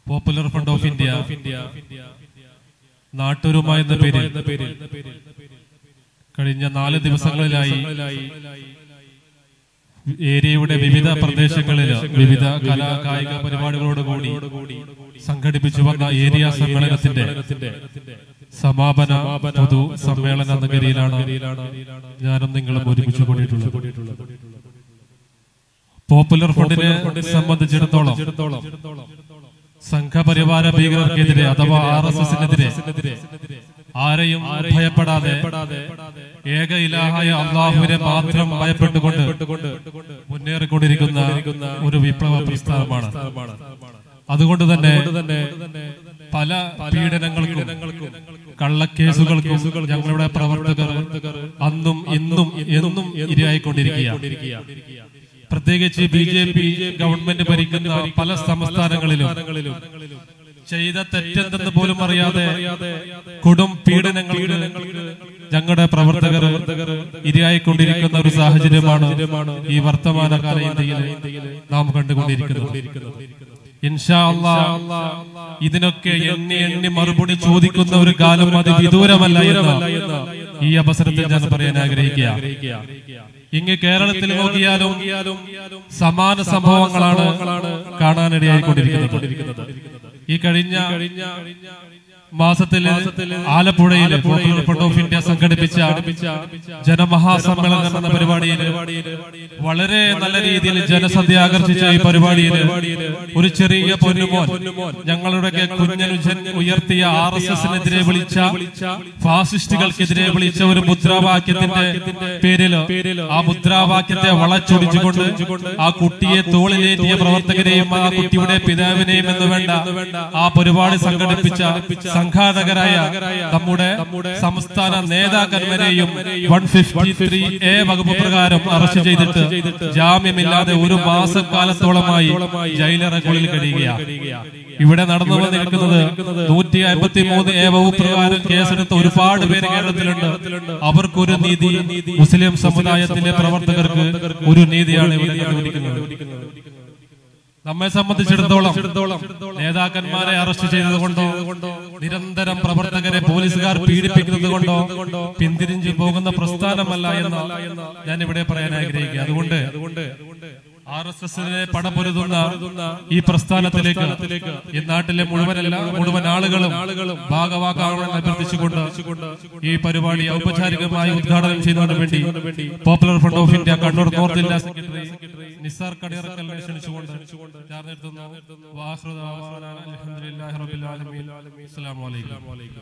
popular Front of India നാട്ടൊരുമ എന്ന പേരിൽ കഴിഞ്ഞ നാല് ദിവസങ്ങളിലായി ഏരിയയുടെ വിവിധ പ്രദേശങ്ങളിൽ വിവിധ കലാ കായിക പരിപാടികളോടുകൂടി സംഘടിപ്പിച്ചു വന്ന ഏരിയ സമ്മേളനത്തിന്റെ സമാപന പൊതു സമ്മേളന നഗരിയിലാണ് ഞാനും നിങ്ങളും ഒരുമിച്ച് കൂടിയിട്ടുള്ളത് പോപ്പുലർ ഫ്രണ്ടിനെ സംബന്ധിച്ചിടത്തോളം സംഘപരിവാര ഭീകരർക്കെതിരെ അഥവാ ആർ എസ് എസിനെതിരെ ആരെയും ഭയപ്പെടാതെ ഏക ഇലാഹായ അള്ളാഹുവിനെ മാത്രം ഭയപ്പെട്ടുകൊണ്ട് മുന്നേറിക്കൊണ്ടിരിക്കുന്ന ഒരു വിപ്ലവ പ്രസ്ഥാനമാണ് അതുകൊണ്ട് തന്നെ പല പീഡനങ്ങൾക്കും കള്ളക്കേസുകൾക്കും ഞങ്ങളുടെ പ്രവർത്തകർ അന്നും ഇന്നും എന്നും ഇരയായിക്കൊണ്ടിരിക്കുക പ്രത്യേകിച്ച് ബി ജെ പി ഗവൺമെന്റ് ഭരിക്കുന്ന പല സംസ്ഥാനങ്ങളിലും ചെയ്ത തെറ്റെന്തെന്ന് പോലും അറിയാതെ കൊടും പീഡനങ്ങൾക്ക് ഞങ്ങളുടെ പ്രവർത്തകർ ഇരയായിക്കൊണ്ടിരിക്കുന്ന ഒരു സാഹചര്യമാണ് ഈ വർത്തമാനകാല ഇന്ത്യയിൽ നാം കണ്ടുകൊണ്ടിരിക്കുന്നത് ഇൻഷാ അല്ലാ ഇതിനൊക്കെ എണ്ണി എണ്ണി മറുപടി ചോദിക്കുന്ന ഒരു കാലം അത് വിദൂരമല്ല എന്ന് ഈ അവസരത്തിൽ ഞാൻ പറയാൻ ആഗ്രഹിക്കുക ഇങ്ങ് കേരളത്തിൽ നോക്കിയാലും സമാന സംഭവങ്ങളാണ് കാണാനിടയായിക്കൊണ്ടിരിക്കുന്നത് ഈ കഴിഞ്ഞ മാസത്തിൽ ആലപ്പുഴയിൽ പോപ്പുലർ ഫ്രണ്ട് ഓഫ് ഇന്ത്യ സംഘടിപ്പിച്ച ജനമഹാസമ്മേളനം എന്ന പരിപാടിയിൽ വളരെ നല്ല രീതിയിൽ ജനസദ്യ ആകർഷിച്ച ഈ പരിപാടിയിൽ ഒരു ചെറിയ പൊന്നുമോൻ ഞങ്ങളുടെ കുഞ്ഞനുജൻ ഉയർത്തിയ ആർ എസ് എസിനെതിരെ വിളിച്ച ഫാസിസ്റ്റുകൾക്കെതിരെ വിളിച്ച ഒരു മുദ്രാവാക്യത്തിന്റെ പേരില് ആ മുദ്രാവാക്യത്തെ വളച്ചൊടിച്ചുകൊണ്ട് ആ കുട്ടിയെ തോളിലേറ്റിയ പ്രവർത്തകരെയും ആ കുട്ടിയുടെ പിതാവിനെയും എന്ന് വേണ്ട ആ പരിപാടി സംഘടിപ്പിച്ച സംഘാടകരായ നമ്മുടെ സംസ്ഥാന നേതാക്കന്മാരെയും വൺ ഫിഫ്റ്റി ത്രീ എ വകുപ്പ് പ്രകാരം അറസ്റ്റ് ചെയ്തിട്ട് ജാമ്യമില്ലാതെ ഒരു മാസക്കാലത്തോളമായി ജയിലറകളിൽ കഴിയുകയാണ് ഇവിടെ നടന്നു വന്നിരിക്കുന്നത് നൂറ്റി അമ്പത്തി മൂന്ന് എ വകുപ്പ് പ്രകാരം കേസെടുത്ത ഒരുപാട് പേര് കേരളത്തിലുണ്ട് അവർക്കൊരു നീതി മുസ്ലിം സമുദായത്തിലെ പ്രവർത്തകർക്ക് ഒരു നീതിയാണ് ഇവിടെ കണ്ടുപിടിക്കുന്നത് നമ്മെ സംബന്ധിച്ചിടത്തോളം നേതാക്കന്മാരെ അറസ്റ്റ് ചെയ്തത് കൊണ്ടോ നിരന്തരം പ്രവർത്തകരെ പോലീസുകാർ പീഡിപ്പിക്കുന്നത് കൊണ്ടോ പിന്തിരിഞ്ഞു പോകുന്ന പ്രസ്ഥാനമല്ല എന്ന് ഞാൻ ഇവിടെ പറയാൻ ആഗ്രഹിക്കുക അതുകൊണ്ട് ആർ എസ് എസിനെ പടപൊരുതുന്ന ഈ പ്രസ്ഥാനത്തിലേക്ക് ഈ നാട്ടിലെ മുഴുവനല്ല മുഴുവൻ ആളുകളും ഭാഗവാക്കാവണമെന്ന് അഭ്യർത്ഥിച്ചുകൊണ്ട് ഈ പരിപാടി ഔപചാരികമായി ഉദ്ഘാടനം ചെയ്യുന്നതിന് വേണ്ടി Popular Front of India Kannur north ജില്ലാ സെക്രട്ടറി നിസാർ കടിയറക്കലിനെ ക്ഷണിച്ചുകൊണ്ട് ഞാൻ നിർത്തുന്നു വാഹൃദ അലഹമുല്ലാ റബിൻ അസ്സലാമു അലൈക്കും